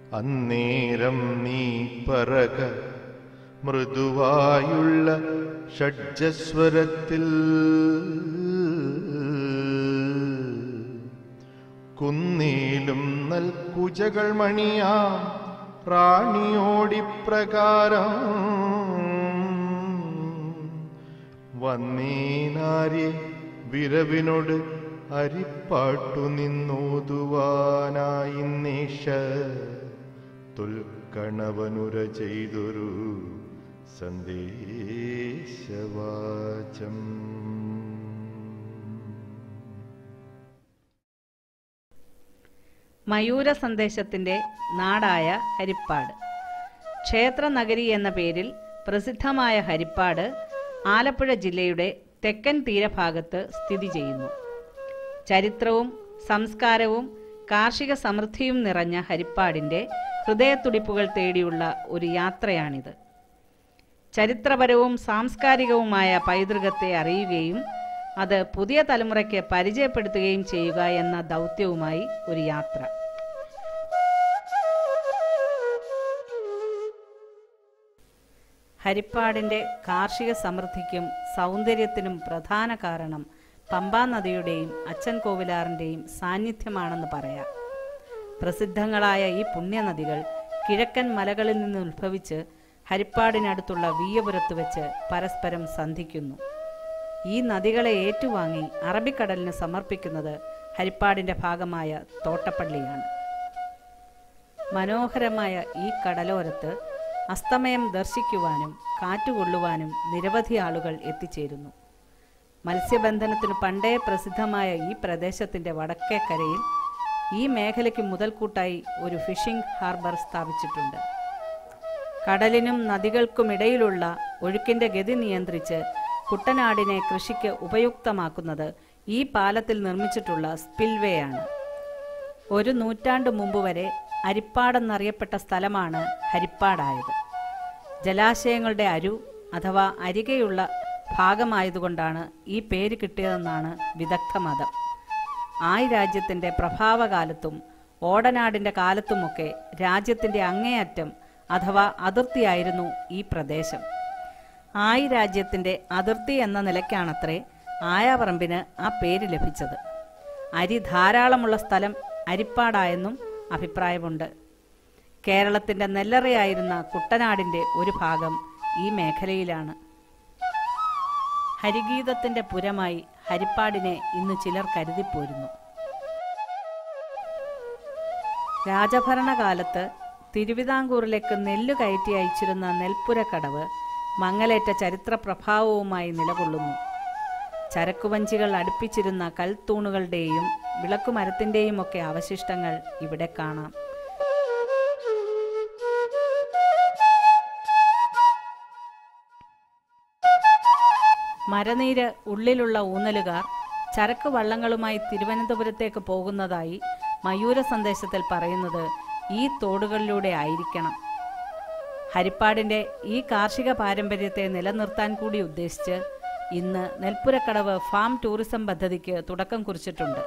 അന്നേരം നീ പറക മൃദുവായുള്ള ഷഡ്ജസ്വരത്തിൽ കുന്നീലും നൽകുജകൾ മണിയാം റാണിയോടിപ്രകാരം വന്നീനാര്യ വിരവിനോട് അരിപ്പാട്ടു നിന്നോതുവാനായി നേഷ തുൽക്കണവനുര ചെയ്തൊരു സന്ദേശവാചം മയൂര സന്ദേശത്തിന്റെ നാടായ ഹരിപ്പാട് ക്ഷേത്ര നഗരി എന്ന പേരിൽ പ്രസിദ്ധമായ ഹരിപ്പാട് ആലപ്പുഴ ജില്ലയുടെ തെക്കൻ തീരഭാഗത്ത് സ്ഥിതി ചെയ്യുന്നു ചരിത്രവും സംസ്കാരവും കാർഷിക സമൃദ്ധിയും നിറഞ്ഞ ഹരിപ്പാടിന്റെ ഹൃദയത്തുടിപ്പുകൾ തേടിയുള്ള ഒരു യാത്രയാണിത് ചരിത്രപരവും സാംസ്കാരികവുമായ പൈതൃകത്തെ അറിയുകയും അത് പുതിയ തലമുറയ്ക്ക് പരിചയപ്പെടുത്തുകയും ചെയ്യുക എന്ന ദൗത്യവുമായി ഒരു യാത്ര ഹരിപ്പാടിന്റെ കാർഷിക സമൃദ്ധിക്കും സൗന്ദര്യത്തിനും പ്രധാന കാരണം പമ്പാ നദിയുടെയും അച്ചൻ കോവിലാറിന്റെയും സാന്നിധ്യമാണെന്ന് പറയാം പ്രസിദ്ധങ്ങളായ ഈ പുണ്യനദികൾ കിഴക്കൻ മലകളിൽ നിന്ന് ഉത്ഭവിച്ച് ഹരിപ്പാടിനടുത്തുള്ള വീയപുരത്ത് വെച്ച് പരസ്പരം സന്ധിക്കുന്നു ഈ നദികളെ ഏറ്റുവാങ്ങി അറബിക്കടലിന് സമർപ്പിക്കുന്നത് ഹരിപ്പാടിന്റെ ഭാഗമായ തോട്ടപ്പള്ളിയാണ് മനോഹരമായ ഈ കടലോരത്ത് അസ്തമയം ദർശിക്കുവാനും കാറ്റുകൊള്ളുവാനും നിരവധി ആളുകൾ എത്തിച്ചേരുന്നു മത്സ്യബന്ധനത്തിന് പണ്ടേ പ്രസിദ്ധമായ ഈ പ്രദേശത്തിന്റെ വടക്കേക്കരയിൽ ഈ മേഖലയ്ക്ക് മുതൽക്കൂട്ടായി ഒരു ഫിഷിംഗ് ഹാർബർ സ്ഥാപിച്ചിട്ടുണ്ട് കടലിനും നദികൾക്കുമിടയിലുള്ള ഒഴുക്കിന്റെ ഗതി നിയന്ത്രിച്ച് കുട്ടനാടിനെ കൃഷിക്ക് ഉപയുക്തമാക്കുന്നത് ഈ പാലത്തിൽ നിർമ്മിച്ചിട്ടുള്ള സ്പിൽവേ ആണ് ഒരു നൂറ്റാണ്ട് മുമ്പ് വരെ അരിപ്പാടെന്നറിയപ്പെട്ട സ്ഥലമാണ് ഹരിപ്പാടായത് ജലാശയങ്ങളുടെ അരു അഥവാ അരികെയുള്ള ഭാഗമായതുകൊണ്ടാണ് ഈ പേര് കിട്ടിയതെന്നാണ് വിദഗ്ധ മതം ആയ് രാജ്യത്തിൻ്റെ പ്രഭാവകാലത്തും ഓടനാടിൻ്റെ കാലത്തുമൊക്കെ രാജ്യത്തിൻ്റെ അങ്ങേയറ്റം അഥവാ അതിർത്തിയായിരുന്നു ഈ പ്രദേശം ആയ് രാജ്യത്തിൻ്റെ അതിർത്തി എന്ന നിലയ്ക്കാണത്രേ ആയാപറമ്പിന് ആ പേര് ലഭിച്ചത് അരി ധാരാളമുള്ള സ്ഥലം അരിപ്പാടായെന്നും അഭിപ്രായമുണ്ട് കേരളത്തിൻ്റെ നെല്ലറയായിരുന്ന കുട്ടനാടിൻ്റെ ഒരു ഭാഗം ഈ മേഖലയിലാണ് ഹരിഗീതത്തിന്റെ പുരമായി ഹരിപ്പാടിനെ ഇന്ന് ചിലർ കരുതിപ്പോരുന്നു രാജഭരണകാലത്ത് തിരുവിതാംകൂറിലേക്ക് നെല്ല് കയറ്റി അയച്ചിരുന്ന നെൽപ്പുരക്കടവ് മങ്ങലേറ്റ ചരിത്ര പ്രഭാവവുമായി നിലകൊള്ളുന്നു ചരക്കുവഞ്ചികൾ അടുപ്പിച്ചിരുന്ന കൽത്തൂണുകളുടെയും വിളക്കുമരത്തിന്റെയും ഒക്കെ അവശിഷ്ടങ്ങൾ ഇവിടെ കാണാം മരനീര് ഉള്ളിലുള്ള ഊന്നലുകാർ ചരക്ക് വള്ളങ്ങളുമായി തിരുവനന്തപുരത്തേക്ക് പോകുന്നതായി മയൂര സന്ദേശത്തിൽ പറയുന്നത് ഈ തോടുകളിലൂടെ ആയിരിക്കണം ഹരിപ്പാടിന്റെ ഈ കാർഷിക പാരമ്പര്യത്തെ നിലനിർത്താൻ കൂടി ഉദ്ദേശിച്ച് ഇന്ന് നെൽപ്പുരക്കടവ് ഫാം ടൂറിസം പദ്ധതിക്ക് തുടക്കം കുറിച്ചിട്ടുണ്ട്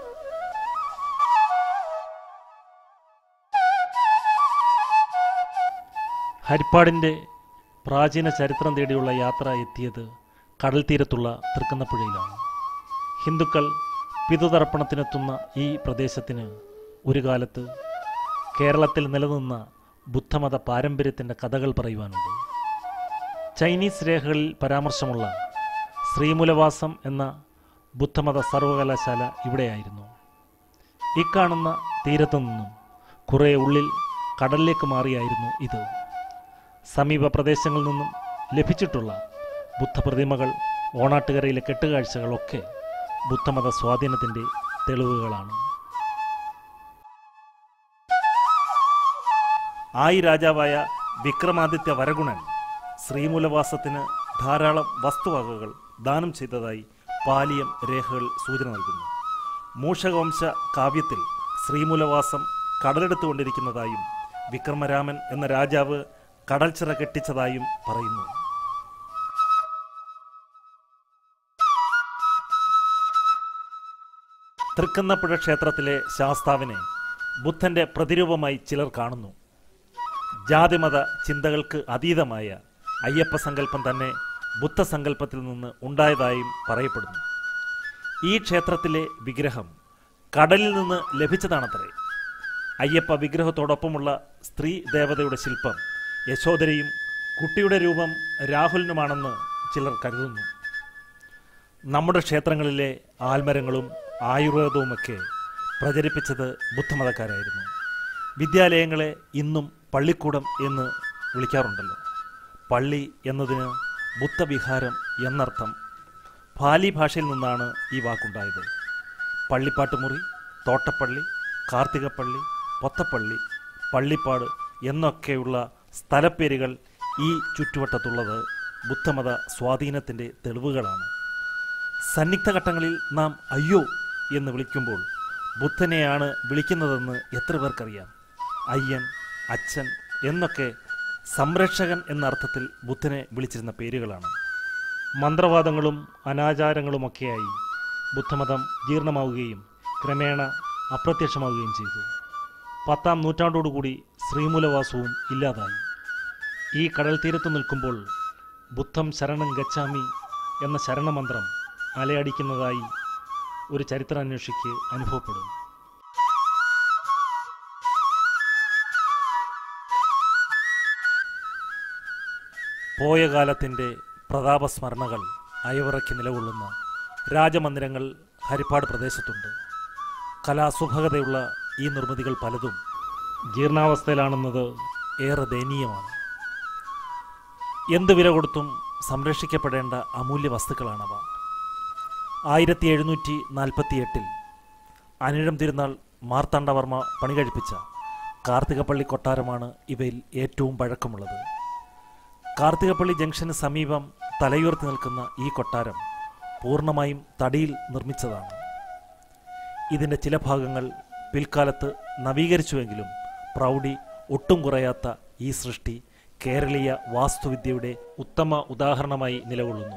ഹരിപ്പാടിൻ്റെ പ്രാചീന ചരിത്രം തേടിയുള്ള യാത്ര എത്തിയത് കടൽ തീരത്തുള്ള തൃക്കുന്നപ്പുഴയിലാണ് ഹിന്ദുക്കൾ പിതൃതർപ്പണത്തിനെത്തുന്ന ഈ പ്രദേശത്തിന് ഒരു കാലത്ത് കേരളത്തിൽ നിലനിന്ന ബുദ്ധമത പാരമ്പര്യത്തിൻ്റെ കഥകൾ പറയുവാനുണ്ട് ചൈനീസ് രേഖകളിൽ പരാമർശമുള്ള ശ്രീമൂലവാസം എന്ന ബുദ്ധമത സർവകലാശാല ഇവിടെയായിരുന്നു ഇക്കാണുന്ന തീരത്തു നിന്നും കുറേ ഉള്ളിൽ കടലിലേക്ക് മാറിയായിരുന്നു ഇത് സമീപ പ്രദേശങ്ങളിൽ നിന്നും ലഭിച്ചിട്ടുള്ള ബുദ്ധപ്രതിമകൾ ഓണാട്ടുകരയിലെ കെട്ടുകാഴ്ചകളൊക്കെ ബുദ്ധമത സ്വാധീനത്തിൻ്റെ തെളിവുകളാണ് ആയി രാജാവായ വിക്രമാദിത്യ വരഗുണൻ ശ്രീമൂലവാസത്തിന് ധാരാളം വസ്തുവകകൾ ദാനം ചെയ്തതായി പാലിയം രേഖകൾ സൂചന നൽകുന്നു മൂഷകവംശ കാവ്യത്തിൽ ശ്രീമൂലവാസം കടലെടുത്തുകൊണ്ടിരിക്കുന്നതായും വിക്രമരാമൻ എന്ന രാജാവ് കടൽച്ചിറ കെട്ടിച്ചതായും പറയുന്നു തൃക്കുന്നപ്പുഴ ക്ഷേത്രത്തിലെ ശാസ്താവിനെ ബുദ്ധന്റെ പ്രതിരൂപമായി ചിലർ കാണുന്നു ജാതിമത ചിന്തകൾക്ക് അതീതമായ അയ്യപ്പ സങ്കല്പം തന്നെ ബുദ്ധസങ്കല്പത്തിൽ നിന്ന് ഉണ്ടായതായും പറയപ്പെടുന്നു ഈ ക്ഷേത്രത്തിലെ വിഗ്രഹം കടലിൽ നിന്ന് ലഭിച്ചതാണത്രേ അയ്യപ്പ വിഗ്രഹത്തോടൊപ്പമുള്ള സ്ത്രീ ദേവതയുടെ ശില്പം യശോദരയും കുട്ടിയുടെ രൂപം രാഹുലിനുമാണെന്ന് ചിലർ കരുതുന്നു നമ്മുടെ ക്ഷേത്രങ്ങളിലെ ആൽമരങ്ങളും ആയുർവേദവുമൊക്കെ പ്രചരിപ്പിച്ചത് ബുദ്ധമതക്കാരായിരുന്നു വിദ്യാലയങ്ങളെ ഇന്നും പള്ളിക്കൂടം എന്ന് വിളിക്കാറുണ്ടല്ലോ പള്ളി എന്നതിന് ബുദ്ധവിഹാരം എന്നർത്ഥം പാലി ഭാഷയിൽ നിന്നാണ് ഈ വാക്കുണ്ടായത് പള്ളിപ്പാട്ടുമുറി തോട്ടപ്പള്ളി കാർത്തികപ്പള്ളി പൊത്തപ്പള്ളി പള്ളിപ്പാട് എന്നൊക്കെയുള്ള സ്ഥലപ്പേരുകൾ ഈ ചുറ്റുവട്ടത്തുള്ളത് ബുദ്ധമത സ്വാധീനത്തിൻ്റെ തെളിവുകളാണ് സന്നിഗ്ധ ഘട്ടങ്ങളിൽ നാം അയ്യോ എന്ന് വിളിക്കുമ്പോൾ ബുദ്ധനെയാണ് വിളിക്കുന്നതെന്ന് എത്ര പേർക്കറിയാം അയ്യൻ അച്ഛൻ എന്നൊക്കെ സംരക്ഷകൻ എന്ന അർത്ഥത്തിൽ ബുദ്ധനെ വിളിച്ചിരുന്ന പേരുകളാണ് മന്ത്രവാദങ്ങളും അനാചാരങ്ങളുമൊക്കെയായി ബുദ്ധമതം ജീർണമാവുകയും ക്രമേണ അപ്രത്യക്ഷമാവുകയും ചെയ്തു പത്താം നൂറ്റാണ്ടോടുകൂടി ശ്രീമൂലവാസവും ഇല്ലാതായി ഈ കടൽ തീരത്ത് നിൽക്കുമ്പോൾ ബുദ്ധം ശരണം ഗച്ഛാമി എന്ന ശരണമന്ത്രം അലയടിക്കുന്നതായി ഒരു ചരിത്രാന്വേഷിക്ക് അനുഭവപ്പെടും പോയ കാലത്തിൻ്റെ പ്രതാപസ്മരണകൾ അയവിറക്കി നിലകൊള്ളുന്ന രാജമന്ദിരങ്ങൾ ഹരിപ്പാട് പ്രദേശത്തുണ്ട് കലാസുഭകതയുള്ള ഈ നിർമ്മിതികൾ പലതും ജീർണാവസ്ഥയിലാണെന്നത് ഏറെ ദയനീയമാണ് എന്ത് വില കൊടുത്തും സംരക്ഷിക്കപ്പെടേണ്ട അമൂല്യ വസ്തുക്കളാണവ ആയിരത്തി എഴുന്നൂറ്റി നാൽപ്പത്തി എട്ടിൽ അനിഴം തിരുനാൾ മാർത്താണ്ഡവർമ്മ പണി കഴിപ്പിച്ച കാർത്തികപ്പള്ളി കൊട്ടാരമാണ് ഇവയിൽ ഏറ്റവും പഴക്കമുള്ളത് കാർത്തികപ്പള്ളി ജംഗ്ഷന് സമീപം തലയുയർത്തി നിൽക്കുന്ന ഈ കൊട്ടാരം പൂർണ്ണമായും തടിയിൽ നിർമ്മിച്ചതാണ് ഇതിൻ്റെ ചില ഭാഗങ്ങൾ പിൽക്കാലത്ത് നവീകരിച്ചുവെങ്കിലും പ്രൗഢി ഒട്ടും കുറയാത്ത ഈ സൃഷ്ടി കേരളീയ വാസ്തുവിദ്യയുടെ ഉത്തമ ഉദാഹരണമായി നിലകൊള്ളുന്നു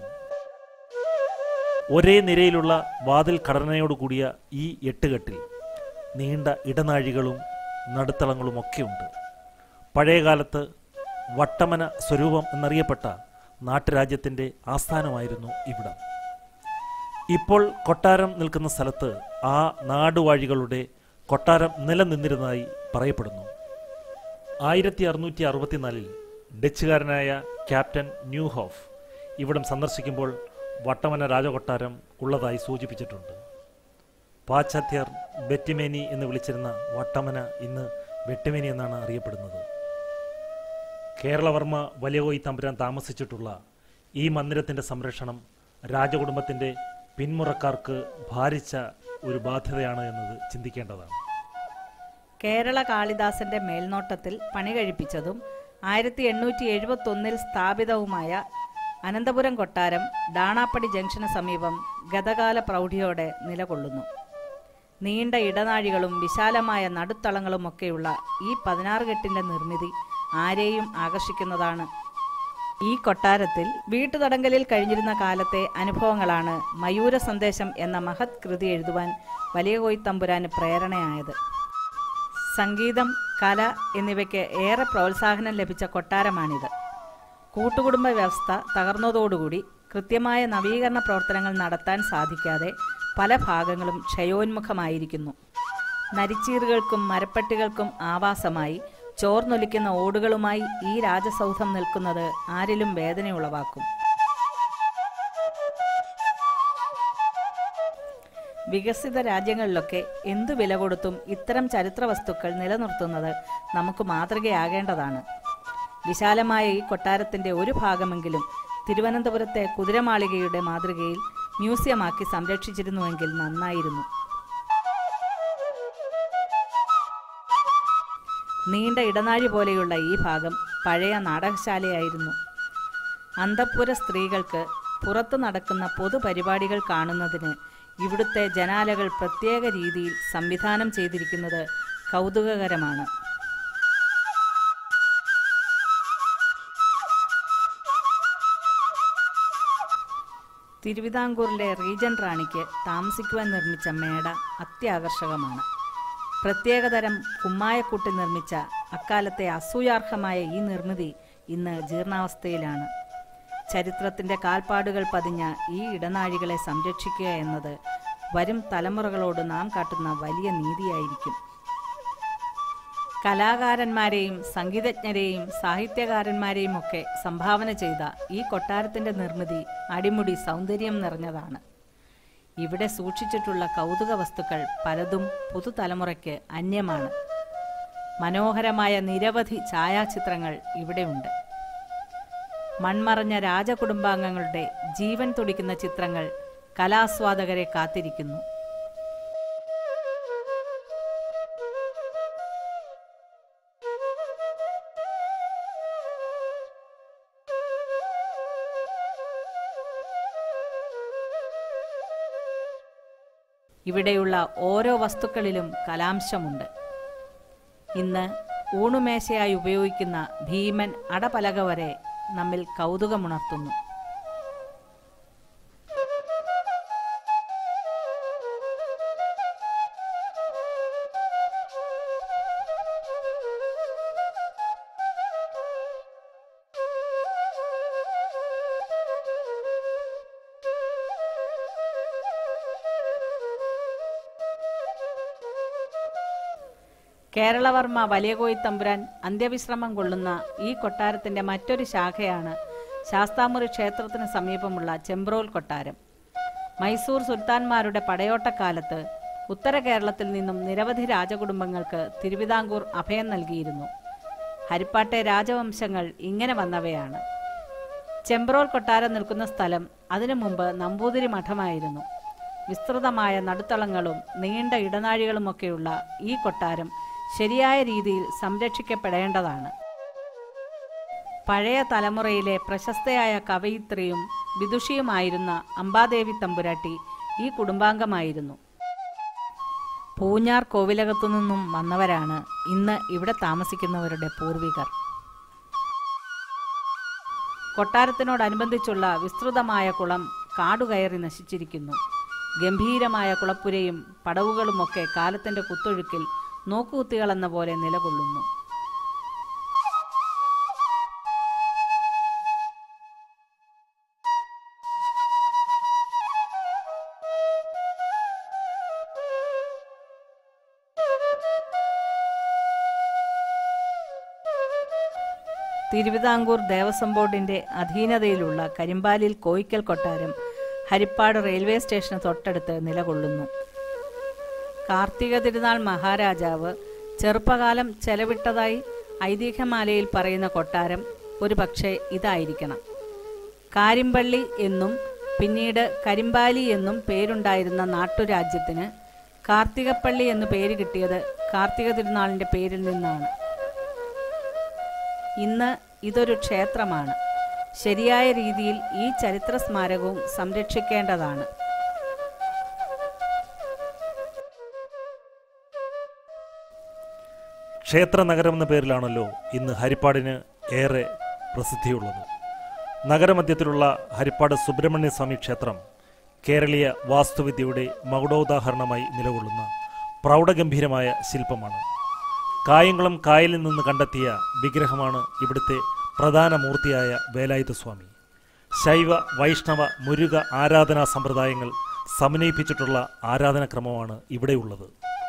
ഒരേ നിരയിലുള്ള വാതിൽ ഘടനയോടുകൂടിയ ഈ എട്ടുകെട്ടിൽ നീണ്ട ഇടനാഴികളും നടുത്തളങ്ങളുമൊക്കെയുണ്ട് പഴയകാലത്ത് വട്ടമന സ്വരൂപം എന്നറിയപ്പെട്ട നാട്ടുരാജ്യത്തിൻ്റെ ആസ്ഥാനമായിരുന്നു ഇവിടം ഇപ്പോൾ കൊട്ടാരം നിൽക്കുന്ന സ്ഥലത്ത് ആ നാടുവാഴികളുടെ കൊട്ടാരം നിലനിന്നിരുന്നതായി പറയപ്പെടുന്നു ആയിരത്തി അറുന്നൂറ്റി അറുപത്തിനാലിൽ ഡച്ചുകാരനായ ക്യാപ്റ്റൻ ന്യൂഹോഫ് ഇവിടം സന്ദർശിക്കുമ്പോൾ വട്ടമന രാജകൊട്ടാരം ഉള്ളതായി സൂചിപ്പിച്ചിട്ടുണ്ട് പാശ്ചാത്യർ ബെറ്റിമേനി എന്ന് വിളിച്ചിരുന്ന വട്ടമന ഇന്ന് വെട്ടിമേനി എന്നാണ് അറിയപ്പെടുന്നത് കേരളവർമ്മ വലിയകോയി തമ്പുരാൻ താമസിച്ചിട്ടുള്ള ഈ മന്ദിരത്തിൻ്റെ സംരക്ഷണം രാജകുടുംബത്തിൻ്റെ പിന്മുറക്കാർക്ക് ഭാരിച്ച ഒരു ബാധ്യതയാണ് എന്നത് ചിന്തിക്കേണ്ടതാണ് കേരള കാളിദാസന്റെ മേൽനോട്ടത്തിൽ പണി കഴിപ്പിച്ചതും ആയിരത്തി എണ്ണൂറ്റി എഴുപത്തി ഒന്നിൽ സ്ഥാപിതവുമായ അനന്തപുരം കൊട്ടാരം ഡാണാപ്പടി ജംഗ്ഷന് സമീപം ഗതകാല പ്രൗഢിയോടെ നിലകൊള്ളുന്നു നീണ്ട ഇടനാഴികളും വിശാലമായ നടുത്തളങ്ങളുമൊക്കെയുള്ള ഈ പതിനാറ് കെട്ടിന്റെ നിർമ്മിതി ആരെയും ആകർഷിക്കുന്നതാണ് ഈ കൊട്ടാരത്തിൽ വീട്ടുതടങ്കലിൽ കഴിഞ്ഞിരുന്ന കാലത്തെ അനുഭവങ്ങളാണ് മയൂര സന്ദേശം എന്ന മഹത് കൃതി എഴുതുവാൻ വലിയ കോയിത്തമ്പുരാന് പ്രേരണയായത് സംഗീതം കല എന്നിവയ്ക്ക് ഏറെ പ്രോത്സാഹനം ലഭിച്ച കൊട്ടാരമാണിത് കൂട്ടുകുടുംബ വ്യവസ്ഥ തകർന്നതോടുകൂടി കൃത്യമായ നവീകരണ പ്രവർത്തനങ്ങൾ നടത്താൻ സാധിക്കാതെ പല ഭാഗങ്ങളും ക്ഷയോന്മുഖമായിരിക്കുന്നു നരിച്ചീറുകൾക്കും മരപ്പട്ടികൾക്കും ആവാസമായി ചോർന്നൊലിക്കുന്ന ഓടുകളുമായി ഈ രാജസൗധം നിൽക്കുന്നത് ആരിലും വേദനയുളവാക്കും വികസിത രാജ്യങ്ങളിലൊക്കെ എന്തു വില കൊടുത്തും ഇത്തരം ചരിത്ര വസ്തുക്കൾ നിലനിർത്തുന്നത് നമുക്ക് മാതൃകയാകേണ്ടതാണ് വിശാലമായ ഈ കൊട്ടാരത്തിന്റെ ഒരു ഭാഗമെങ്കിലും തിരുവനന്തപുരത്തെ കുതിരമാളികയുടെ മാതൃകയിൽ മ്യൂസിയമാക്കി സംരക്ഷിച്ചിരുന്നുവെങ്കിൽ നന്നായിരുന്നു നീണ്ട ഇടനാഴി പോലെയുള്ള ഈ ഭാഗം പഴയ നാടകശാലയായിരുന്നു അന്തഃപുര സ്ത്രീകൾക്ക് പുറത്തു നടക്കുന്ന പൊതുപരിപാടികൾ കാണുന്നതിന് ഇവിടുത്തെ ജനാലകൾ പ്രത്യേക രീതിയിൽ സംവിധാനം ചെയ്തിരിക്കുന്നത് കൗതുകകരമാണ് തിരുവിതാംകൂറിലെ റീജൻ റാണിക്ക് താമസിക്കുവാൻ നിർമ്മിച്ച മേട അത്യാകർഷകമാണ് പ്രത്യേകതരം കുമ്മായക്കൂട്ടി നിർമ്മിച്ച അക്കാലത്തെ അസൂയാർഹമായ ഈ നിർമ്മിതി ഇന്ന് ജീർണാവസ്ഥയിലാണ് ചരിത്രത്തിന്റെ കാൽപ്പാടുകൾ പതിഞ്ഞ ഈ ഇടനാഴികളെ സംരക്ഷിക്കുക എന്നത് വരും തലമുറകളോട് നാം കാട്ടുന്ന വലിയ നീതിയായിരിക്കും കലാകാരന്മാരെയും സംഗീതജ്ഞരെയും സാഹിത്യകാരന്മാരെയും ഒക്കെ സംഭാവന ചെയ്ത ഈ കൊട്ടാരത്തിന്റെ നിർമ്മിതി അടിമുടി സൗന്ദര്യം നിറഞ്ഞതാണ് ഇവിടെ സൂക്ഷിച്ചിട്ടുള്ള കൗതുക വസ്തുക്കൾ പലതും പുതുതലമുറയ്ക്ക് അന്യമാണ് മനോഹരമായ നിരവധി ഛായാചിത്രങ്ങൾ ഇവിടെയുണ്ട് മൺമറഞ്ഞ രാജകുടുംബാംഗങ്ങളുടെ ജീവൻ തുടിക്കുന്ന ചിത്രങ്ങൾ കലാസ്വാദകരെ കാത്തിരിക്കുന്നു ഇവിടെയുള്ള ഓരോ വസ്തുക്കളിലും കലാംശമുണ്ട് ഇന്ന് ഊണുമേശയായി ഉപയോഗിക്കുന്ന ഭീമൻ അടപലക വരെ നമ്മിൽ കൗതുകമുണർത്തുന്നു കേരളവർമ്മ വലിയകോയി തമ്പുരാൻ അന്ത്യവിശ്രമം കൊള്ളുന്ന ഈ കൊട്ടാരത്തിന്റെ മറ്റൊരു ശാഖയാണ് ശാസ്താമുറി ക്ഷേത്രത്തിന് സമീപമുള്ള ചെമ്പ്രോൽ കൊട്ടാരം മൈസൂർ സുൽത്താൻമാരുടെ പടയോട്ടക്കാലത്ത് ഉത്തര കേരളത്തിൽ നിന്നും നിരവധി രാജകുടുംബങ്ങൾക്ക് തിരുവിതാംകൂർ അഭയം നൽകിയിരുന്നു ഹരിപ്പാട്ടെ രാജവംശങ്ങൾ ഇങ്ങനെ വന്നവയാണ് ചെമ്പ്രോൽ കൊട്ടാരം നിൽക്കുന്ന സ്ഥലം അതിനു മുമ്പ് നമ്പൂതിരി മഠമായിരുന്നു വിസ്തൃതമായ നടുത്തളങ്ങളും നീണ്ട ഇടനാഴികളുമൊക്കെയുള്ള ഈ കൊട്ടാരം ശരിയായ രീതിയിൽ സംരക്ഷിക്കപ്പെടേണ്ടതാണ് പഴയ തലമുറയിലെ പ്രശസ്തയായ കവയിത്രിയും വിദുഷിയുമായിരുന്ന അംബാദേവി തമ്പുരാട്ടി ഈ കുടുംബാംഗമായിരുന്നു പൂഞ്ഞാർ കോവിലകത്തു നിന്നും വന്നവരാണ് ഇന്ന് ഇവിടെ താമസിക്കുന്നവരുടെ പൂർവികർ കൊട്ടാരത്തിനോടനുബന്ധിച്ചുള്ള വിസ്തൃതമായ കുളം കാടുകയറി നശിച്ചിരിക്കുന്നു ഗംഭീരമായ കുളപ്പുരയും പടവുകളുമൊക്കെ കാലത്തിന്റെ കുത്തൊഴുക്കിൽ നോക്കുകുത്തികളെന്ന പോലെ നിലകൊള്ളുന്നു തിരുവിതാംകൂർ ദേവസ്വം ബോർഡിന്റെ അധീനതയിലുള്ള കരിമ്പാലിൽ കോയിക്കൽ കൊട്ടാരം ഹരിപ്പാട് റെയിൽവേ സ്റ്റേഷന് തൊട്ടടുത്ത് നിലകൊള്ളുന്നു കാർത്തിക തിരുനാൾ മഹാരാജാവ് ചെറുപ്പകാലം ചെലവിട്ടതായി ഐതിഹ്യമാലയിൽ പറയുന്ന കൊട്ടാരം ഒരു പക്ഷേ ഇതായിരിക്കണം കാരിമ്പള്ളി എന്നും പിന്നീട് കരിമ്പാലി എന്നും പേരുണ്ടായിരുന്ന നാട്ടുരാജ്യത്തിന് കാർത്തികപ്പള്ളി എന്നു പേര് കിട്ടിയത് കാർത്തിക തിരുനാളിന്റെ പേരിൽ നിന്നാണ് ഇന്ന് ഇതൊരു ക്ഷേത്രമാണ് ശരിയായ രീതിയിൽ ഈ ചരിത്ര സ്മാരകവും സംരക്ഷിക്കേണ്ടതാണ് ക്ഷേത്ര നഗരം എന്ന പേരിലാണല്ലോ ഇന്ന് ഹരിപ്പാടിന് ഏറെ പ്രസിദ്ധിയുള്ളത് നഗരമധ്യത്തിലുള്ള ഹരിപ്പാട് സുബ്രഹ്മണ്യ സ്വാമി ക്ഷേത്രം കേരളീയ വാസ്തുവിദ്യയുടെ മകുടോദാഹരണമായി നിലകൊള്ളുന്ന പ്രൗഢഗംഭീരമായ ശില്പമാണ് കായംകുളം കായലിൽ നിന്ന് കണ്ടെത്തിയ വിഗ്രഹമാണ് ഇവിടുത്തെ പ്രധാന മൂർത്തിയായ വേലായുധ സ്വാമി ശൈവ വൈഷ്ണവ മുരുക ആരാധനാ സമ്പ്രദായങ്ങൾ സമന്വയിപ്പിച്ചിട്ടുള്ള ആരാധനാക്രമമാണ് ഇവിടെയുള്ളത്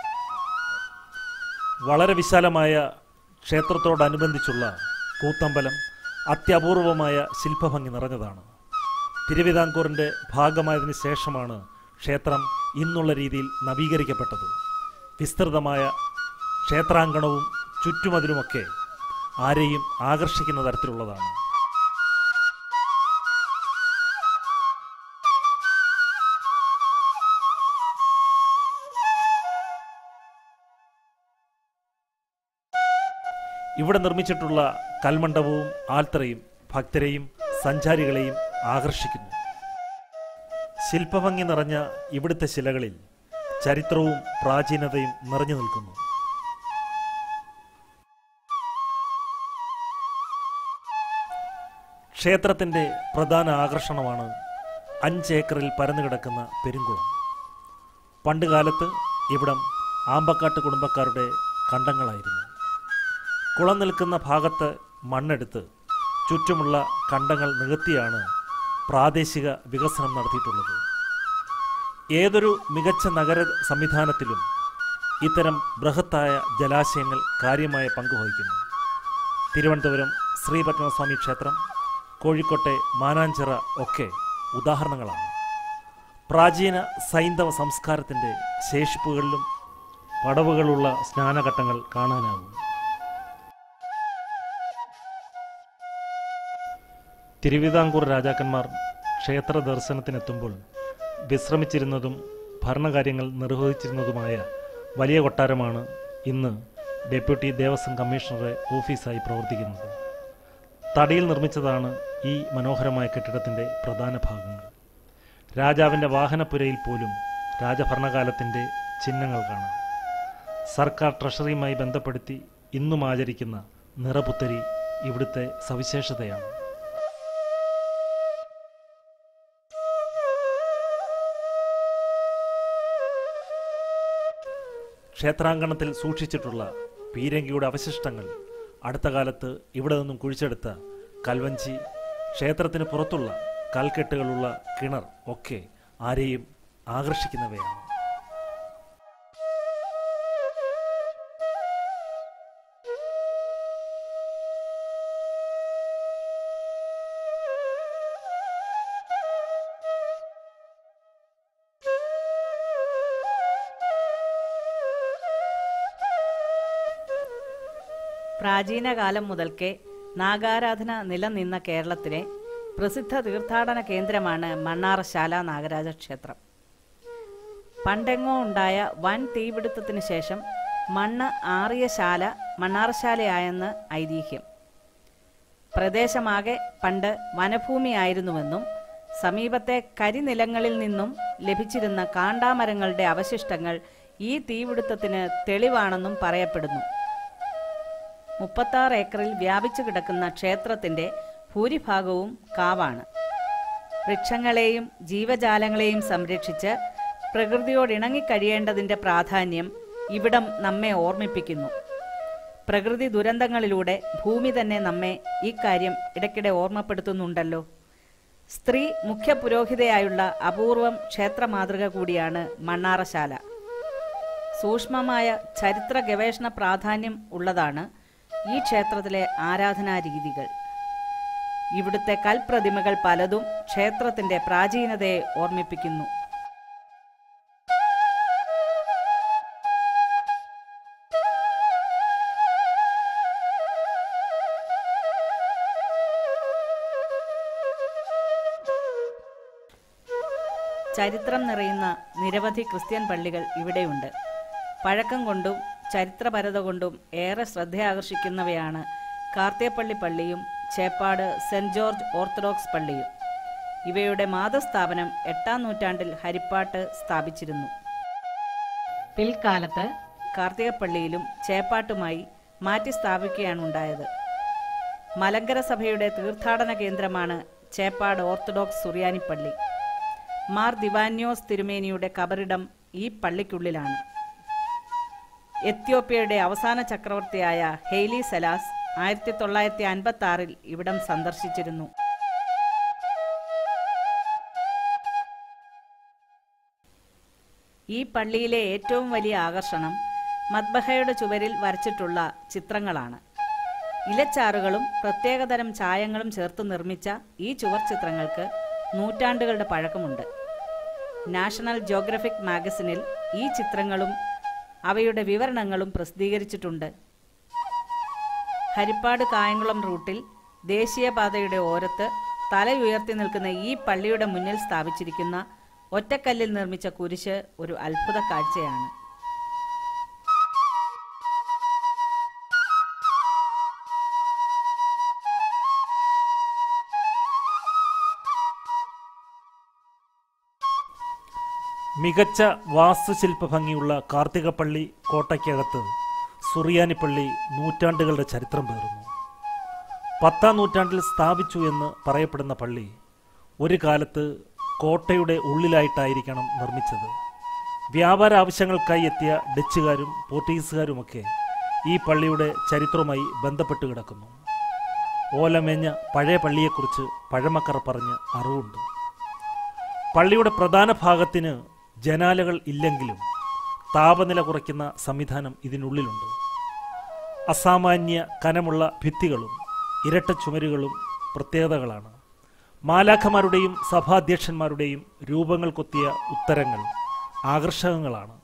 വളരെ വിശാലമായ ക്ഷേത്രത്തോടനുബന്ധിച്ചുള്ള കൂത്തമ്പലം അത്യപൂർവമായ ശില്പഭംഗി നിറഞ്ഞതാണ് തിരുവിതാംകൂറിൻ്റെ ഭാഗമായതിനു ശേഷമാണ് ക്ഷേത്രം ഇന്നുള്ള രീതിയിൽ നവീകരിക്കപ്പെട്ടത് വിസ്തൃതമായ ക്ഷേത്രാങ്കണവും ചുറ്റുമതിലുമൊക്കെ ആരെയും ആകർഷിക്കുന്ന തരത്തിലുള്ളതാണ് ഇവിടെ നിർമ്മിച്ചിട്ടുള്ള കൽമണ്ഡപവും ആൽത്തറയും ഭക്തരെയും സഞ്ചാരികളെയും ആകർഷിക്കുന്നു ശില്പഭംഗി നിറഞ്ഞ ഇവിടുത്തെ ശിലകളിൽ ചരിത്രവും പ്രാചീനതയും നിറഞ്ഞു നിൽക്കുന്നു ക്ഷേത്രത്തിൻ്റെ പ്രധാന ആകർഷണമാണ് അഞ്ച് ഏക്കറിൽ പരന്നു കിടക്കുന്ന പെരുങ്കുളം പണ്ടുകാലത്ത് ഇവിടം ആമ്പക്കാട്ട് കുടുംബക്കാരുടെ കണ്ടങ്ങളായിരുന്നു കുളം നിൽക്കുന്ന ഭാഗത്ത് മണ്ണെടുത്ത് ചുറ്റുമുള്ള കണ്ടങ്ങൾ നികത്തിയാണ് പ്രാദേശിക വികസനം നടത്തിയിട്ടുള്ളത് ഏതൊരു മികച്ച നഗര സംവിധാനത്തിലും ഇത്തരം ബൃഹത്തായ ജലാശയങ്ങൾ കാര്യമായ പങ്കുവഹിക്കുന്നു തിരുവനന്തപുരം ശ്രീപത്മസ്വാമി ക്ഷേത്രം കോഴിക്കോട്ടെ മാനാഞ്ചിറ ഒക്കെ ഉദാഹരണങ്ങളാണ് പ്രാചീന സൈന്ധവ സംസ്കാരത്തിൻ്റെ ശേഷിപ്പുകളിലും പടവുകളുള്ള സ്നാനഘട്ടങ്ങൾ കാണാനാവും തിരുവിതാംകൂർ രാജാക്കന്മാർ ക്ഷേത്ര ദർശനത്തിനെത്തുമ്പോൾ വിശ്രമിച്ചിരുന്നതും ഭരണകാര്യങ്ങൾ നിർവഹിച്ചിരുന്നതുമായ വലിയ കൊട്ടാരമാണ് ഇന്ന് ഡെപ്യൂട്ടി ദേവസ്വം കമ്മീഷണറുടെ ഓഫീസായി പ്രവർത്തിക്കുന്നത് തടിയിൽ നിർമ്മിച്ചതാണ് ഈ മനോഹരമായ കെട്ടിടത്തിൻ്റെ പ്രധാന ഭാഗങ്ങൾ രാജാവിൻ്റെ വാഹനപ്പുരയിൽ പോലും രാജഭരണകാലത്തിൻ്റെ ചിഹ്നങ്ങൾ കാണാം സർക്കാർ ട്രഷറിയുമായി ബന്ധപ്പെടുത്തി ഇന്നും ആചരിക്കുന്ന നിറപുത്തരി ഇവിടുത്തെ സവിശേഷതയാണ് ക്ഷേത്രാങ്കണത്തിൽ സൂക്ഷിച്ചിട്ടുള്ള പീരങ്കിയുടെ അവശിഷ്ടങ്ങൾ അടുത്ത കാലത്ത് ഇവിടെ നിന്നും കുഴിച്ചെടുത്ത കൽവഞ്ചി ക്ഷേത്രത്തിന് പുറത്തുള്ള കൽക്കെട്ടുകളുള്ള കിണർ ഒക്കെ ആരെയും ആകർഷിക്കുന്നവയാണ് പ്രാചീന കാലം മുതൽക്കേ നാഗാരാധന നിലനിന്ന കേരളത്തിലെ പ്രസിദ്ധ തീർത്ഥാടന കേന്ദ്രമാണ് മണ്ണാറശാല നാഗരാജ ക്ഷേത്രം പണ്ടെങ്ങോ ഉണ്ടായ വൻ തീപിടുത്തത്തിന് ശേഷം മണ്ണ് ആറിയ ശാല മണ്ണാറശാലയായെന്ന് ഐതിഹ്യം പ്രദേശമാകെ പണ്ട് വനഭൂമിയായിരുന്നുവെന്നും സമീപത്തെ കരിനിലങ്ങളിൽ നിന്നും ലഭിച്ചിരുന്ന കാണ്ടാമരങ്ങളുടെ അവശിഷ്ടങ്ങൾ ഈ തീപിടുത്തത്തിന് തെളിവാണെന്നും പറയപ്പെടുന്നു മുപ്പത്താറ് ഏക്കറിൽ വ്യാപിച്ചു കിടക്കുന്ന ക്ഷേത്രത്തിന്റെ ഭൂരിഭാഗവും കാവാണ് വൃക്ഷങ്ങളെയും ജീവജാലങ്ങളെയും സംരക്ഷിച്ച് പ്രകൃതിയോടിണങ്ങിക്കഴിയേണ്ടതിന്റെ പ്രാധാന്യം ഇവിടം നമ്മെ ഓർമ്മിപ്പിക്കുന്നു പ്രകൃതി ദുരന്തങ്ങളിലൂടെ ഭൂമി തന്നെ നമ്മെ ഈ കാര്യം ഇടയ്ക്കിടെ ഓർമ്മപ്പെടുത്തുന്നുണ്ടല്ലോ സ്ത്രീ മുഖ്യ പുരോഹിതയായുള്ള അപൂർവം ക്ഷേത്ര മാതൃക കൂടിയാണ് മണ്ണാറശാല സൂക്ഷ്മമായ ചരിത്ര ഗവേഷണ പ്രാധാന്യം ഉള്ളതാണ് ഈ ക്ഷേത്രത്തിലെ ആരാധനാ രീതികൾ ഇവിടുത്തെ കൽപ്രതിമകൾ പലതും ക്ഷേത്രത്തിന്റെ പ്രാചീനതയെ ഓർമ്മിപ്പിക്കുന്നു ചരിത്രം നിറയുന്ന നിരവധി ക്രിസ്ത്യൻ പള്ളികൾ ഇവിടെയുണ്ട് പഴക്കം കൊണ്ടും ചരിത്രപരത കൊണ്ടും ഏറെ ശ്രദ്ധയാകർഷിക്കുന്നവയാണ് കാർത്തേപ്പള്ളി പള്ളിയും ചേപ്പാട് സെന്റ് ജോർജ് ഓർത്തഡോക്സ് പള്ളിയും ഇവയുടെ മാതസ്ഥാപനം എട്ടാം നൂറ്റാണ്ടിൽ ഹരിപ്പാട്ട് സ്ഥാപിച്ചിരുന്നു പിൽക്കാലത്ത് കാർത്തികപ്പള്ളിയിലും ചേപ്പാട്ടുമായി മാറ്റി സ്ഥാപിക്കുകയാണ് ഉണ്ടായത് മലങ്കര സഭയുടെ തീർത്ഥാടന കേന്ദ്രമാണ് ചേപ്പാട് ഓർത്തഡോക്സ് സുറിയാനിപ്പള്ളി മാർ ദിവാന്യോസ് തിരുമേനിയുടെ കബറിടം ഈ പള്ളിക്കുള്ളിലാണ് എത്യോപ്യയുടെ അവസാന ചക്രവർത്തിയായ ഹെയ്ലി സെലാസ് ആയിരത്തി തൊള്ളായിരത്തി അൻപത്തി ആറിൽ ഇവിടം സന്ദർശിച്ചിരുന്നു ഈ പള്ളിയിലെ ഏറ്റവും വലിയ ആകർഷണം മദ്ബഹയുടെ ചുവരിൽ വരച്ചിട്ടുള്ള ചിത്രങ്ങളാണ് ഇലച്ചാറുകളും പ്രത്യേകതരം ചായങ്ങളും ചേർത്ത് നിർമ്മിച്ച ഈ ചുവർ ചിത്രങ്ങൾക്ക് നൂറ്റാണ്ടുകളുടെ പഴക്കമുണ്ട് നാഷണൽ ജോഗ്രഫിക് മാഗസിനിൽ ഈ ചിത്രങ്ങളും അവയുടെ വിവരണങ്ങളും പ്രസിദ്ധീകരിച്ചിട്ടുണ്ട് ഹരിപ്പാട് കായംകുളം റൂട്ടിൽ ദേശീയപാതയുടെ ഓരത്ത് തലയുയർത്തി നിൽക്കുന്ന ഈ പള്ളിയുടെ മുന്നിൽ സ്ഥാപിച്ചിരിക്കുന്ന ഒറ്റക്കല്ലിൽ നിർമ്മിച്ച കുരിശ് ഒരു അത്ഭുത കാഴ്ചയാണ് മികച്ച വാസ്തുശില്പ ഭംഗിയുള്ള കാർത്തികപ്പള്ളി കോട്ടയ്ക്കകത്ത് സുറിയാനിപ്പള്ളി നൂറ്റാണ്ടുകളുടെ ചരിത്രം പേറുന്നു പത്താം നൂറ്റാണ്ടിൽ സ്ഥാപിച്ചു എന്ന് പറയപ്പെടുന്ന പള്ളി ഒരു കാലത്ത് കോട്ടയുടെ ഉള്ളിലായിട്ടായിരിക്കണം നിർമ്മിച്ചത് വ്യാപാര ആവശ്യങ്ങൾക്കായി എത്തിയ ഡച്ചുകാരും പോർട്ടുഗീസുകാരുമൊക്കെ ഈ പള്ളിയുടെ ചരിത്രവുമായി ബന്ധപ്പെട്ട് കിടക്കുന്നു ഓലമേഞ്ഞ പഴയ പള്ളിയെക്കുറിച്ച് പഴമക്കർ പറഞ്ഞ് അറിവുണ്ട് പള്ളിയുടെ പ്രധാന ഭാഗത്തിന് ജനാലകൾ ഇല്ലെങ്കിലും താപനില കുറയ്ക്കുന്ന സംവിധാനം ഇതിനുള്ളിലുണ്ട് അസാമാന്യ കനമുള്ള ഭിത്തികളും ഇരട്ട ചുമരുകളും പ്രത്യേകതകളാണ് മാലാഖമാരുടെയും സഭാധ്യക്ഷന്മാരുടെയും രൂപങ്ങൾ കൊത്തിയ ഉത്തരങ്ങൾ ആകർഷകങ്ങളാണ്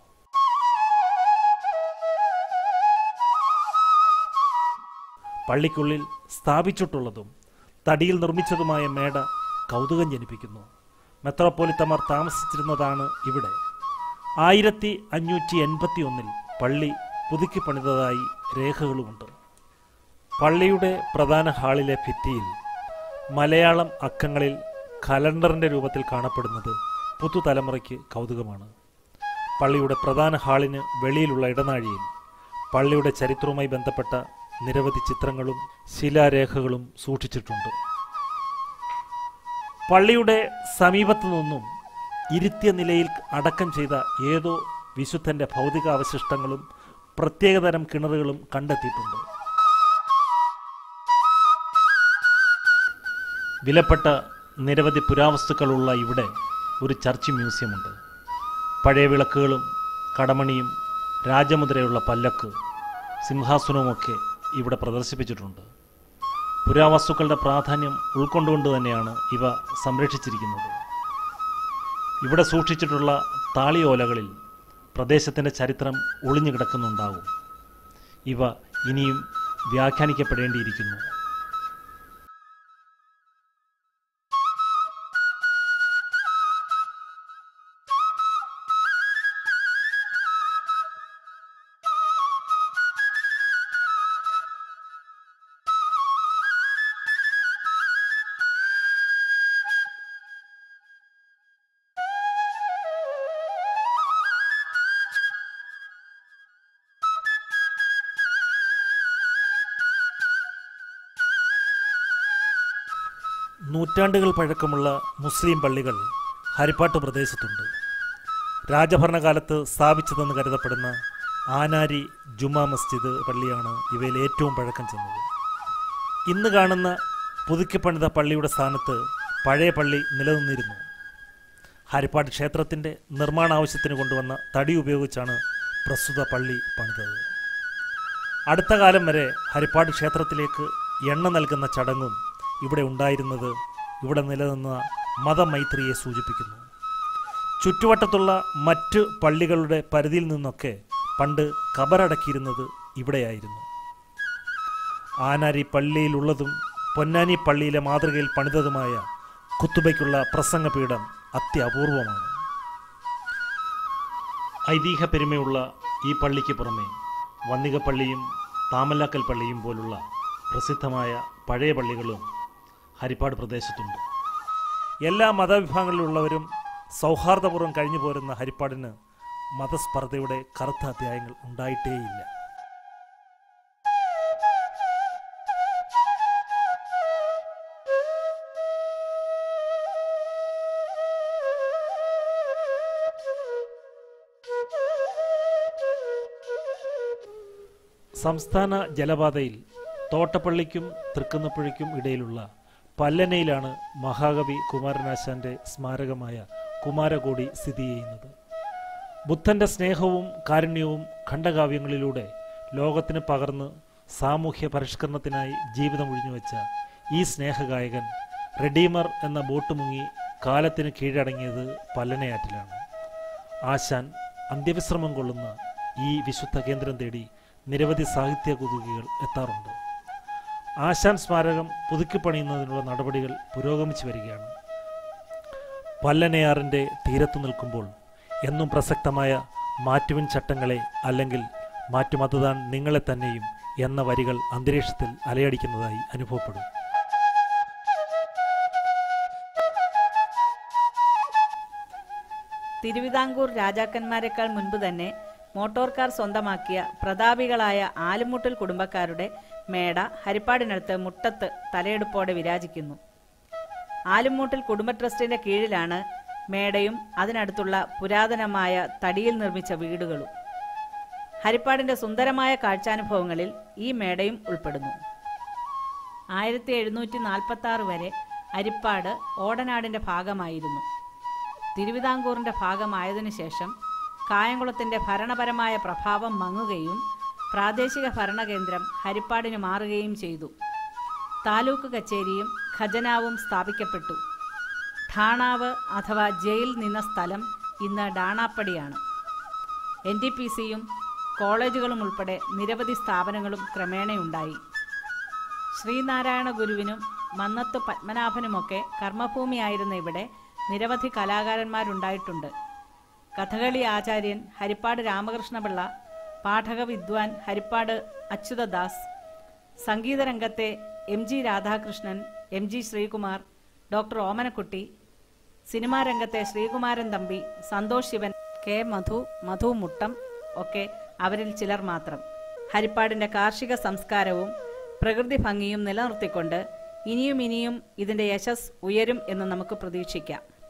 പള്ളിക്കുള്ളിൽ സ്ഥാപിച്ചിട്ടുള്ളതും തടിയിൽ നിർമ്മിച്ചതുമായ മേട കൗതുകം ജനിപ്പിക്കുന്നു മെത്രോപ്പൊലിത്തമാർ താമസിച്ചിരുന്നതാണ് ഇവിടെ ആയിരത്തി അഞ്ഞൂറ്റി എൺപത്തി ഒന്നിൽ പള്ളി പുതുക്കി പണിതതായി രേഖകളുമുണ്ട് പള്ളിയുടെ പ്രധാന ഹാളിലെ ഭിത്തിയിൽ മലയാളം അക്കങ്ങളിൽ കലണ്ടറിൻ്റെ രൂപത്തിൽ കാണപ്പെടുന്നത് പുതുതലമുറയ്ക്ക് കൗതുകമാണ് പള്ളിയുടെ പ്രധാന ഹാളിന് വെളിയിലുള്ള ഇടനാഴിയിൽ പള്ളിയുടെ ചരിത്രവുമായി ബന്ധപ്പെട്ട നിരവധി ചിത്രങ്ങളും ശിലാരേഖകളും സൂക്ഷിച്ചിട്ടുണ്ട് പള്ളിയുടെ സമീപത്തു നിന്നും ഇരുത്തിയ നിലയിൽ അടക്കം ചെയ്ത ഏതോ വിശുദ്ധന്റെ ഭൗതിക അവശിഷ്ടങ്ങളും പ്രത്യേകതരം കിണറുകളും കണ്ടെത്തിയിട്ടുണ്ട് വിലപ്പെട്ട നിരവധി പുരാവസ്തുക്കളുള്ള ഇവിടെ ഒരു ചർച്ച് മ്യൂസിയമുണ്ട് പഴയ വിളക്കുകളും കടമണിയും രാജമുദ്രയുള്ള പല്ലക്ക് സിംഹാസനവുമൊക്കെ ഇവിടെ പ്രദർശിപ്പിച്ചിട്ടുണ്ട് പുരാവസ്തുക്കളുടെ പ്രാധാന്യം ഉൾക്കൊണ്ടുകൊണ്ട് തന്നെയാണ് ഇവ സംരക്ഷിച്ചിരിക്കുന്നത് ഇവിടെ സൂക്ഷിച്ചിട്ടുള്ള താളിയോലകളിൽ പ്രദേശത്തിൻ്റെ ചരിത്രം ഒളിഞ്ഞു കിടക്കുന്നുണ്ടാവും ഇവ ഇനിയും വ്യാഖ്യാനിക്കപ്പെടേണ്ടിയിരിക്കുന്നു നൂറ്റാണ്ടുകൾ പഴക്കമുള്ള മുസ്ലിം പള്ളികൾ ഹരിപ്പാട്ട് പ്രദേശത്തുണ്ട് രാജഭരണകാലത്ത് സ്ഥാപിച്ചതെന്ന് കരുതപ്പെടുന്ന ആനാരി ജുമാ മസ്ജിദ് പള്ളിയാണ് ഇവയിൽ ഏറ്റവും പഴക്കം ചെന്നത് ഇന്ന് കാണുന്ന പുതുക്കിപ്പണിത പള്ളിയുടെ സ്ഥാനത്ത് പഴയ പള്ളി നിലനിന്നിരുന്നു ഹരിപ്പാട് ക്ഷേത്രത്തിൻ്റെ നിർമ്മാണ ആവശ്യത്തിന് കൊണ്ടുവന്ന തടി ഉപയോഗിച്ചാണ് പ്രസ്തുത പള്ളി പണിതത് അടുത്ത കാലം വരെ ഹരിപ്പാട് ക്ഷേത്രത്തിലേക്ക് എണ്ണ നൽകുന്ന ചടങ്ങും ഇവിടെ ഉണ്ടായിരുന്നത് ഇവിടെ നിലനിന്ന മതമൈത്രിയെ സൂചിപ്പിക്കുന്നു ചുറ്റുവട്ടത്തുള്ള മറ്റ് പള്ളികളുടെ പരിധിയിൽ നിന്നൊക്കെ പണ്ട് കബറടക്കിയിരുന്നത് ഇവിടെയായിരുന്നു ആനാരി പള്ളിയിലുള്ളതും പൊന്നാനി പള്ളിയിലെ മാതൃകയിൽ പണിതതുമായ കുത്തുബയ്ക്കുള്ള പ്രസംഗപീഠം അത്യപൂർവമാണ് ഐതിഹ്യ പെരുമയുള്ള ഈ പള്ളിക്ക് പുറമെ വന്നികപ്പള്ളിയും താമല്ലാക്കൽ പള്ളിയും പോലുള്ള പ്രസിദ്ധമായ പഴയ പള്ളികളും ഹരിപ്പാട് പ്രദേശത്തുണ്ട് എല്ലാ മതവിഭാഗങ്ങളിലുള്ളവരും സൗഹാർദ്ദപൂർവ്വം കഴിഞ്ഞു പോരുന്ന ഹരിപ്പാടിന് മതസ്പർദ്ധയുടെ കറുത്ത അധ്യായങ്ങൾ ഉണ്ടായിട്ടേയില്ല സംസ്ഥാന ജലപാതയിൽ തോട്ടപ്പള്ളിക്കും തൃക്കുന്നപ്പുഴയ്ക്കും ഇടയിലുള്ള പല്ലനയിലാണ് മഹാകവി കുമാരനാശാന്റെ സ്മാരകമായ കുമാരകോടി സ്ഥിതി ചെയ്യുന്നത് ബുദ്ധന്റെ സ്നേഹവും കാരുണ്യവും ഖണ്ഡകാവ്യങ്ങളിലൂടെ ലോകത്തിന് പകർന്ന് സാമൂഹ്യ പരിഷ്കരണത്തിനായി ജീവിതം ഒഴിഞ്ഞുവെച്ച ഈ സ്നേഹഗായകൻ റെഡീമർ എന്ന ബോട്ട് മുങ്ങി കാലത്തിന് കീഴടങ്ങിയത് പല്ലനയാറ്റിലാണ് ആശാൻ അന്ത്യവിശ്രമം കൊള്ളുന്ന ഈ വിശുദ്ധ കേന്ദ്രം തേടി നിരവധി സാഹിത്യ കുതുകികൾ എത്താറുണ്ട് ആശാൻ സ്മാരകം പുതുക്കിപ്പണിയുന്നതിനുള്ള നടപടികൾ പുരോഗമിച്ചു വരികയാണ് പല്ലനയാറിൻ്റെ തീരത്തു നിൽക്കുമ്പോൾ എന്നും പ്രസക്തമായ മാറ്റുവിൻ ചട്ടങ്ങളെ അല്ലെങ്കിൽ മാറ്റുമതുതാൻ നിങ്ങളെ തന്നെയും എന്ന വരികൾ അന്തരീക്ഷത്തിൽ അലയടിക്കുന്നതായി അനുഭവപ്പെടും തിരുവിതാംകൂർ രാജാക്കന്മാരെക്കാൾ മുൻപ് തന്നെ മോട്ടോർ കാർ സ്വന്തമാക്കിയ പ്രതാപികളായ ആലുമുട്ടൽ കുടുംബക്കാരുടെ മേട ഹരിപ്പാടിനടുത്ത് മുട്ടത്ത് തലയെടുപ്പോടെ വിരാജിക്കുന്നു ആലുമൂട്ടിൽ കുടുംബ ട്രസ്റ്റിന്റെ കീഴിലാണ് മേടയും അതിനടുത്തുള്ള പുരാതനമായ തടിയിൽ നിർമ്മിച്ച വീടുകളും ഹരിപ്പാടിന്റെ സുന്ദരമായ കാഴ്ചാനുഭവങ്ങളിൽ ഈ മേടയും ഉൾപ്പെടുന്നു ആയിരത്തി എഴുന്നൂറ്റി നാൽപ്പത്തി ആറ് വരെ അരിപ്പാട് ഓടനാടിന്റെ ഭാഗമായിരുന്നു തിരുവിതാംകൂറിന്റെ ഭാഗമായതിനു ശേഷം കായംകുളത്തിന്റെ ഭരണപരമായ പ്രഭാവം മങ്ങുകയും പ്രാദേശിക ഭരണകേന്ദ്രം ഹരിപ്പാടിന് മാറുകയും ചെയ്തു താലൂക്ക് കച്ചേരിയും ഖജനാവും സ്ഥാപിക്കപ്പെട്ടു ഠാണാവ് അഥവാ ജയിൽ നിന്ന സ്ഥലം ഇന്ന് ഡാണാപ്പടിയാണ് എൻ ടി പി സിയും കോളേജുകളും ഉൾപ്പെടെ നിരവധി സ്ഥാപനങ്ങളും ക്രമേണയുണ്ടായി ശ്രീനാരായണ ഗുരുവിനും മന്നത്ത് പത്മനാഭനുമൊക്കെ കർമ്മഭൂമിയായിരുന്ന ഇവിടെ നിരവധി കലാകാരന്മാരുണ്ടായിട്ടുണ്ട് കഥകളി ആചാര്യൻ ഹരിപ്പാട് രാമകൃഷ്ണപിള്ള പാഠക വിദ്വാൻ ഹരിപ്പാട് അച്യുതദാസ് സംഗീതരംഗത്തെ M G Radhakrishnan M G Sreekumar doctor Omanakutty cinema രംഗത്തെ ശ്രീകുമാരൻ തമ്പി സന്തോഷ് ശിവൻ കെ മധു മധു മുട്ടം ഒക്കെ അവരിൽ ചിലർ മാത്രം ഹരിപ്പാടിന്റെ കാർഷിക സംസ്കാരവും പ്രകൃതി ഭംഗിയും നിലനിർത്തിക്കൊണ്ട് ഇനിയും ഇനിയും ഇതിന്റെ യശസ് ഉയരും എന്ന് നമുക്ക് പ്രതീക്ഷിക്കാം